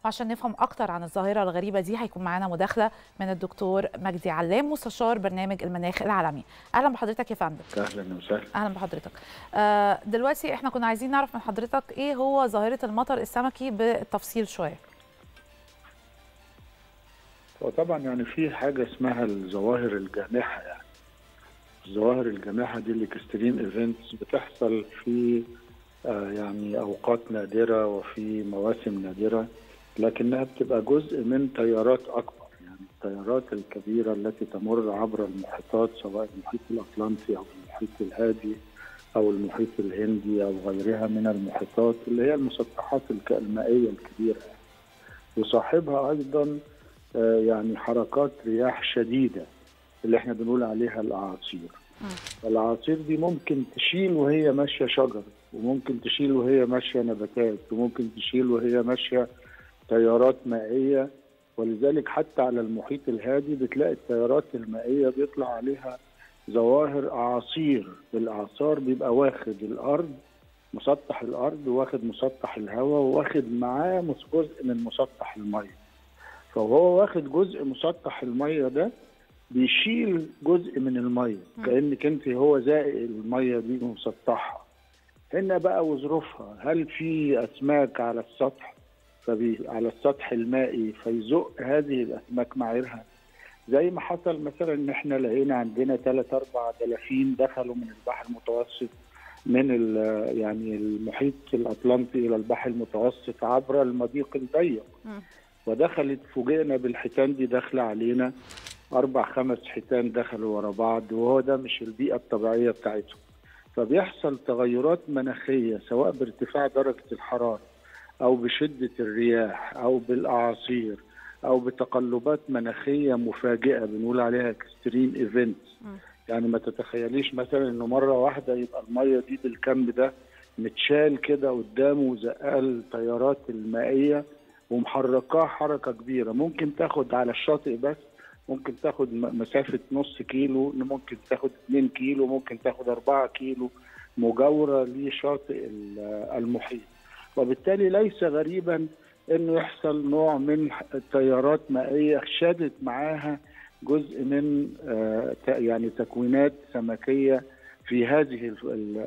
وعشان نفهم اكتر عن الظاهره الغريبه دي هيكون معانا مداخله من الدكتور مجدي علام مستشار برنامج المناخ العالمي اهلا بحضرتك يا فندم اهلا وسهلا اهلا بحضرتك آه دلوقتي احنا كنا عايزين نعرف من حضرتك ايه هو ظاهره المطر السمكي بالتفصيل شويه وطبعا يعني في حاجه اسمها الظواهر الجامحه يعني الظواهر الجامحه دي الاكستريم ايفنتس بتحصل في آه يعني اوقات نادره وفي مواسم نادره لكنها بتبقى جزء من تيارات اكبر يعني التيارات الكبيره التي تمر عبر المحيطات سواء المحيط الاطلنطي او المحيط الهادي او المحيط الهندي او غيرها من المحيطات اللي هي المسطحات المائيه الكبيره وصاحبها ايضا آه يعني حركات رياح شديده اللي احنا بنقول عليها الاعاصير الاعاصير دي ممكن تشيل وهي ماشيه شجر وممكن تشيل وهي ماشيه نباتات وممكن تشيل وهي ماشيه تيارات مائيه ولذلك حتى على المحيط الهادي بتلاقي التيارات المائيه بيطلع عليها ظواهر اعاصير الاعصار بيبقى واخد الارض مسطح الارض واخد مسطح الهواء واخد معاه جزء من مسطح الميه فهو واخد جزء مسطح الميه ده بيشيل جزء من الميه كانك انت هو زائق الميه دي مسطحه هنا بقى وظروفها هل في اسماك على السطح فبي على السطح المائي فيزق هذه الاسماك معايرها زي ما حصل مثلا ان احنا لقينا عندنا ثلاث اربع دلافين دخلوا من البحر المتوسط من يعني المحيط الاطلنطي الى البحر المتوسط عبر المضيق الضيق ودخلت فوجئنا بالحيتان دي داخله علينا اربع خمس حيتان دخلوا ورا بعض وهو ده مش البيئه الطبيعيه بتاعتهم فبيحصل تغيرات مناخيه سواء بارتفاع درجه الحراره او بشده الرياح او بالاعاصير او بتقلبات مناخيه مفاجئه بنقول عليها اكستريم ايفنتس يعني ما تتخيليش مثلا انه مره واحده يبقى الميه دي بالكم ده متشال كده قدامه وزقال التيارات المائيه ومحركاه حركه كبيره ممكن تاخد على الشاطئ بس ممكن تاخد مسافه نص كيلو ممكن تاخد 2 كيلو ممكن تاخد 4 كيلو مجاوره لشاطئ المحيط وبالتالي ليس غريبا انه يحصل نوع من التيارات مائيه شادت معاها جزء من يعني تكوينات سمكيه في هذه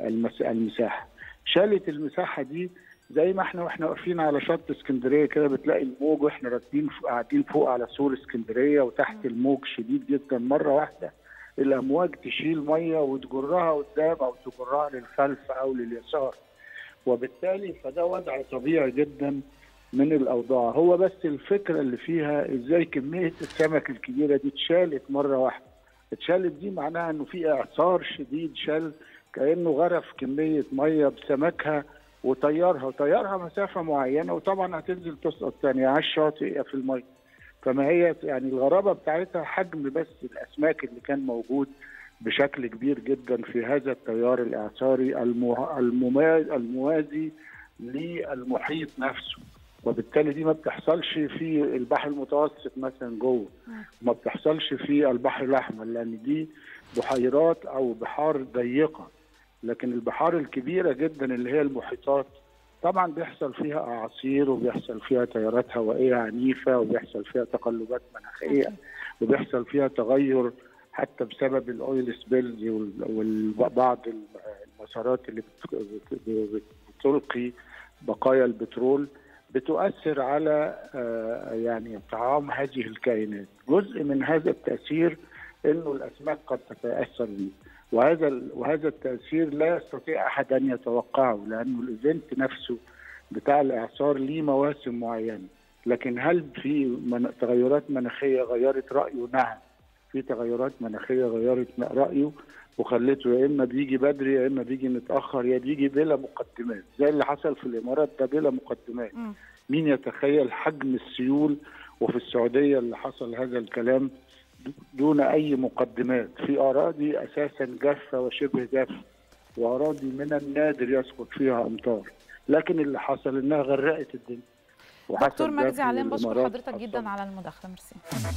المساحه شالت المساحه دي زي ما احنا واحنا واقفين على شط اسكندريه كده بتلاقي الموج واحنا راكبين قاعدين فوق على سور اسكندريه وتحت الموج شديد جدا مره واحده الامواج تشيل ميه وتجرها قدام او تجرها للخلف او لليسار وبالتالي فده وضع طبيعي جدا من الاوضاع هو بس الفكره اللي فيها ازاي كميه السمك الكبيره دي اتشالت مره واحده اتشالت دي معناها انه في اعصار شديد شال كانه غرف كميه ميه بسمكها وطيرها وطيرها مسافه معينه وطبعا هتنزل تسقط ثاني على الشاطئ في الميه فما هي يعني الغرابه بتاعتها حجم بس الاسماك اللي كان موجود بشكل كبير جدا في هذا التيار الاعصاري الموازي للمحيط نفسه وبالتالي دي ما بتحصلش في البحر المتوسط مثلا جوه ما بتحصلش في البحر الاحمر لان دي بحيرات او بحار ضيقه لكن البحار الكبيره جدا اللي هي المحيطات طبعا بيحصل فيها اعاصير وبيحصل فيها تيارات هوائيه عنيفه وبيحصل فيها تقلبات مناخيه وبيحصل فيها تغير حتى بسبب الاويل سبيلز وبعض المسارات اللي بتلقي بقايا البترول بتؤثر على يعني طعام هذه الكائنات جزء من هذا التاثير انه الاسماك قد تتاثر به وهذا وهذا التاثير لا يستطيع احد ان يتوقعه لانه الايفنت نفسه بتاع الاعصار ليه مواسم معينه لكن هل في من تغيرات مناخيه غيرت رايه؟ نعم في تغيرات مناخيه غيرت رايه وخلته يا اما بيجي بدري يا اما بيجي متاخر يا بيجي بلا مقدمات زي اللي حصل في الامارات ده بلا مقدمات م. مين يتخيل حجم السيول وفي السعوديه اللي حصل هذا الكلام دون اي مقدمات في اراضي اساسا جافه وشبه جافه واراضي من النادر يسقط فيها امطار لكن اللي حصل انها غرقت الدنيا دكتور مجدي علام بشكر حضرتك جدا على المداخله ميرسي